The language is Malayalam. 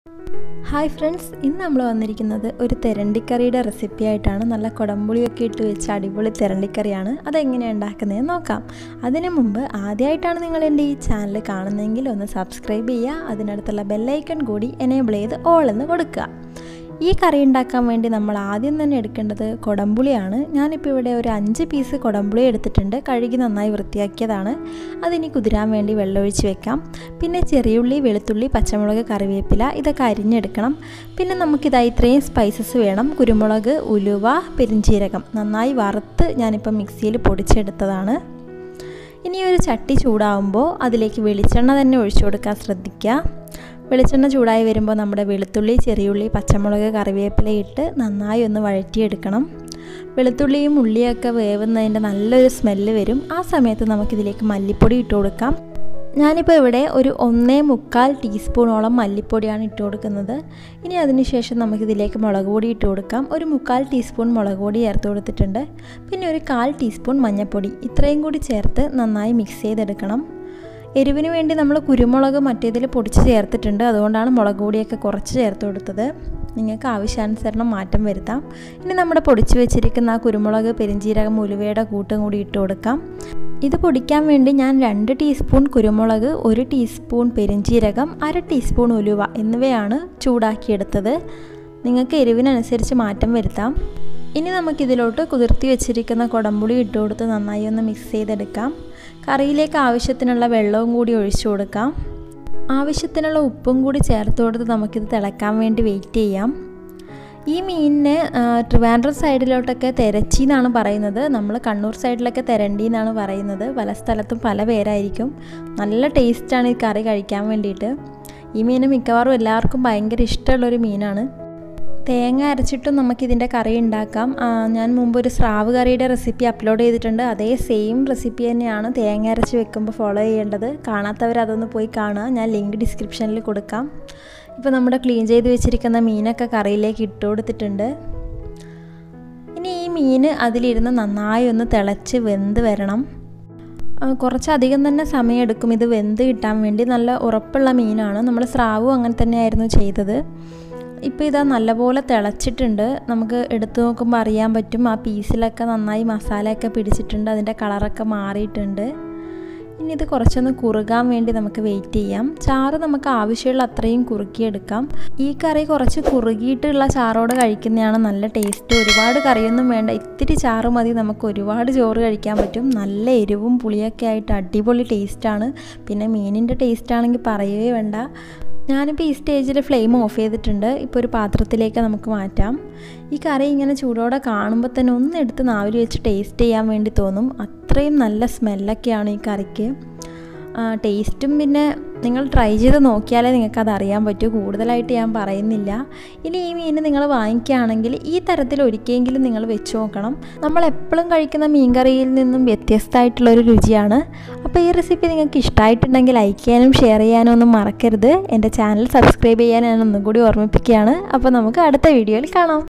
ഹായ് ഫ്രണ്ട്സ് ഇന്ന് നമ്മൾ വന്നിരിക്കുന്നത് ഒരു തെരണ്ടിക്കറിയുടെ റെസിപ്പി ആയിട്ടാണ് നല്ല കുടംപുളിയൊക്കെ ഇട്ട് വെച്ച അടിപൊളി തെരണ്ടിക്കറിയാണ് അതെങ്ങനെയാണ് ഉണ്ടാക്കുന്നതെന്ന് നോക്കാം അതിനു മുമ്പ് ആദ്യമായിട്ടാണ് നിങ്ങൾ എൻ്റെ ഈ ചാനൽ കാണുന്നതെങ്കിൽ ഒന്ന് സബ്സ്ക്രൈബ് ചെയ്യുക അതിനടുത്തുള്ള ബെല്ലൈക്കൺ കൂടി എനേബിൾ ചെയ്ത് ഓൾ എന്ന് കൊടുക്കുക ഈ കറി ഉണ്ടാക്കാൻ വേണ്ടി നമ്മൾ ആദ്യം തന്നെ എടുക്കേണ്ടത് കുടംപുളിയാണ് ഞാനിപ്പോൾ ഇവിടെ ഒരു അഞ്ച് പീസ് കുടംപുളി എടുത്തിട്ടുണ്ട് കഴുകി നന്നായി വൃത്തിയാക്കിയതാണ് അതിനി കുതിരാൻ വേണ്ടി വെള്ളമൊഴിച്ച് വെക്കാം പിന്നെ ചെറിയുള്ളി വെളുത്തുള്ളി പച്ചമുളക് കറിവേപ്പില ഇതൊക്കെ അരിഞ്ഞെടുക്കണം പിന്നെ നമുക്കിതായി ഇത്രയും സ്പൈസസ് വേണം കുരുമുളക് ഉലുവ പെരിഞ്ചീരകം നന്നായി വറുത്ത് ഞാനിപ്പോൾ മിക്സിയിൽ പൊടിച്ചെടുത്തതാണ് ഇനി ഒരു ചട്ടി ചൂടാവുമ്പോൾ അതിലേക്ക് വെളിച്ചെണ്ണ തന്നെ ഒഴിച്ചു കൊടുക്കാൻ ശ്രദ്ധിക്കുക വെളിച്ചെണ്ണ ചൂടായി വരുമ്പോൾ നമ്മുടെ വെളുത്തുള്ളി ചെറിയുള്ളി പച്ചമുളക് കറിവേപ്പില ഇട്ട് നന്നായി ഒന്ന് വഴറ്റിയെടുക്കണം വെളുത്തുള്ളിയും ഉള്ളിയൊക്കെ വേവുന്നതിൻ്റെ നല്ലൊരു സ്മെല്ല് വരും ആ സമയത്ത് നമുക്കിതിലേക്ക് മല്ലിപ്പൊടി ഇട്ട് കൊടുക്കാം ഞാനിപ്പോൾ ഇവിടെ ഒരു ഒന്നേ മുക്കാൽ ടീസ്പൂണോളം മല്ലിപ്പൊടിയാണ് ഇട്ട് കൊടുക്കുന്നത് ഇനി അതിനുശേഷം നമുക്കിതിലേക്ക് മുളക് പൊടി ഇട്ട് കൊടുക്കാം ഒരു മുക്കാൽ ടീസ്പൂൺ മുളക് പൊടി ചേർത്ത് കൊടുത്തിട്ടുണ്ട് പിന്നെ ഒരു കാൽ ടീസ്പൂൺ മഞ്ഞൾപ്പൊടി ഇത്രയും കൂടി ചേർത്ത് നന്നായി മിക്സ് ചെയ്തെടുക്കണം എരിവിന് വേണ്ടി നമ്മൾ കുരുമുളക് മറ്റേതിൽ പൊടിച്ച് ചേർത്തിട്ടുണ്ട് അതുകൊണ്ടാണ് മുളക് പൊടിയൊക്കെ കുറച്ച് ചേർത്ത് കൊടുത്തത് നിങ്ങൾക്ക് ആവശ്യാനുസരണം മാറ്റം വരുത്താം ഇനി നമ്മുടെ പൊടിച്ച് വെച്ചിരിക്കുന്ന ആ കുരുമുളക് പെരിഞ്ചീരകം ഉലുവയുടെ കൂട്ടും കൂടി ഇട്ട് കൊടുക്കാം ഇത് പൊടിക്കാൻ വേണ്ടി ഞാൻ രണ്ട് ടീസ്പൂൺ കുരുമുളക് ഒരു ടീസ്പൂൺ പെരിഞ്ചീരകം അര ടീസ്പൂൺ ഉലുവ എന്നിവയാണ് ചൂടാക്കിയെടുത്തത് നിങ്ങൾക്ക് എരിവിനനുസരിച്ച് മാറ്റം വരുത്താം ഇനി നമുക്കിതിലോട്ട് കുതിർത്തി വെച്ചിരിക്കുന്ന കുടംപുളി ഇട്ട് കൊടുത്ത് നന്നായി ഒന്ന് മിക്സ് ചെയ്തെടുക്കാം കറിയിലേക്ക് ആവശ്യത്തിനുള്ള വെള്ളവും കൂടി ഒഴിച്ചു കൊടുക്കാം ആവശ്യത്തിനുള്ള ഉപ്പും കൂടി ചേർത്ത് കൊടുത്ത് നമുക്കിത് തിളക്കാൻ വേണ്ടി വെയിറ്റ് ചെയ്യാം ഈ മീനിനെ ട്രിവാൻഡ്രം സൈഡിലോട്ടൊക്കെ തെരച്ചി എന്നാണ് പറയുന്നത് നമ്മൾ കണ്ണൂർ സൈഡിലൊക്കെ തെരണ്ടി എന്നാണ് പറയുന്നത് പല സ്ഥലത്തും പല പേരായിരിക്കും നല്ല ടേസ്റ്റാണ് ഈ കറി കഴിക്കാൻ വേണ്ടിയിട്ട് ഈ മീൻ മിക്കവാറും എല്ലാവർക്കും ഭയങ്കര ഇഷ്ടമുള്ളൊരു മീനാണ് തേങ്ങ അരച്ചിട്ടും നമുക്കിതിൻ്റെ കറി ഉണ്ടാക്കാം ഞാൻ മുമ്പ് ഒരു സ്രാവ് കറിയുടെ റെസിപ്പി അപ്ലോഡ് ചെയ്തിട്ടുണ്ട് അതേ സെയിം റെസിപ്പി തന്നെയാണ് തേങ്ങ അരച്ച് വെക്കുമ്പോൾ ഫോളോ ചെയ്യേണ്ടത് കാണാത്തവർ അതൊന്ന് പോയി കാണുക ഞാൻ ലിങ്ക് ഡിസ്ക്രിപ്ഷനിൽ കൊടുക്കാം ഇപ്പോൾ നമ്മുടെ ക്ലീൻ ചെയ്ത് വെച്ചിരിക്കുന്ന മീനൊക്കെ കറിയിലേക്ക് ഇട്ട് കൊടുത്തിട്ടുണ്ട് ഇനി ഈ മീൻ അതിലിരുന്ന് നന്നായി ഒന്ന് തിളച്ച് വെന്ത് വരണം കുറച്ചധികം തന്നെ സമയമെടുക്കും ഇത് വെന്ത് കിട്ടാൻ വേണ്ടി നല്ല ഉറപ്പുള്ള മീനാണ് നമ്മൾ സ്രാവും അങ്ങനെ തന്നെയായിരുന്നു ചെയ്തത് ഇപ്പോൾ ഇതാ നല്ലപോലെ തിളച്ചിട്ടുണ്ട് നമുക്ക് എടുത്തു നോക്കുമ്പോൾ അറിയാൻ പറ്റും ആ പീസിലൊക്കെ നന്നായി മസാലയൊക്കെ പിടിച്ചിട്ടുണ്ട് അതിൻ്റെ കളറൊക്കെ മാറിയിട്ടുണ്ട് ഇനി ഇത് കുറച്ചൊന്ന് കുറുകാൻ വേണ്ടി നമുക്ക് വെയിറ്റ് ചെയ്യാം ചാറ് നമുക്ക് ആവശ്യമുള്ള അത്രയും കുറുക്കിയെടുക്കാം ഈ കറി കുറച്ച് കുറുകിയിട്ടുള്ള ചാറോട് കഴിക്കുന്നതാണ് നല്ല ടേസ്റ്റ് ഒരുപാട് കറിയൊന്നും വേണ്ട ഇത്തിരി ചാറ് മതി നമുക്ക് ഒരുപാട് ചോറ് കഴിക്കാൻ പറ്റും നല്ല എരിവും പുളിയൊക്കെ ആയിട്ട് അടിപൊളി ടേസ്റ്റാണ് പിന്നെ മീനിൻ്റെ ടേസ്റ്റ് ആണെങ്കിൽ പറയുകയേ വേണ്ട ഞാനിപ്പോൾ ഈ സ്റ്റേജിൽ ഫ്ലെയിം ഓഫ് ചെയ്തിട്ടുണ്ട് ഇപ്പോൾ ഒരു പാത്രത്തിലേക്ക് നമുക്ക് മാറ്റാം ഈ കറി ഇങ്ങനെ ചൂടോടെ കാണുമ്പോൾ തന്നെ ഒന്ന് എടുത്ത് നാവിൽ വെച്ച് ടേസ്റ്റ് ചെയ്യാൻ വേണ്ടി തോന്നും അത്രയും നല്ല സ്മെല്ലൊക്കെയാണ് ഈ കറിക്ക് ടേസ്റ്റും പിന്നെ നിങ്ങൾ ട്രൈ ചെയ്ത് നോക്കിയാലേ നിങ്ങൾക്ക് അത് അറിയാൻ പറ്റൂ കൂടുതലായിട്ട് ഞാൻ പറയുന്നില്ല ഇനി ഈ മീൻ നിങ്ങൾ വാങ്ങിക്കുകയാണെങ്കിൽ ഈ തരത്തിൽ ഒരിക്കലെങ്കിലും നിങ്ങൾ വെച്ച് നോക്കണം നമ്മൾ എപ്പോഴും കഴിക്കുന്ന മീൻ കറിയിൽ നിന്നും വ്യത്യസ്തമായിട്ടുള്ളൊരു രുചിയാണ് അപ്പോൾ ഈ റെസിപ്പി നിങ്ങൾക്ക് ഇഷ്ടമായിട്ടുണ്ടെങ്കിൽ ലൈക്ക് ചെയ്യാനും ഷെയർ ചെയ്യാനും ഒന്നും മറക്കരുത് എൻ്റെ ചാനൽ സബ്സ്ക്രൈബ് ചെയ്യാൻ ഞാൻ ഒന്നും കൂടി ഓർമ്മിപ്പിക്കുകയാണ് അപ്പോൾ നമുക്ക് അടുത്ത വീഡിയോയിൽ കാണാം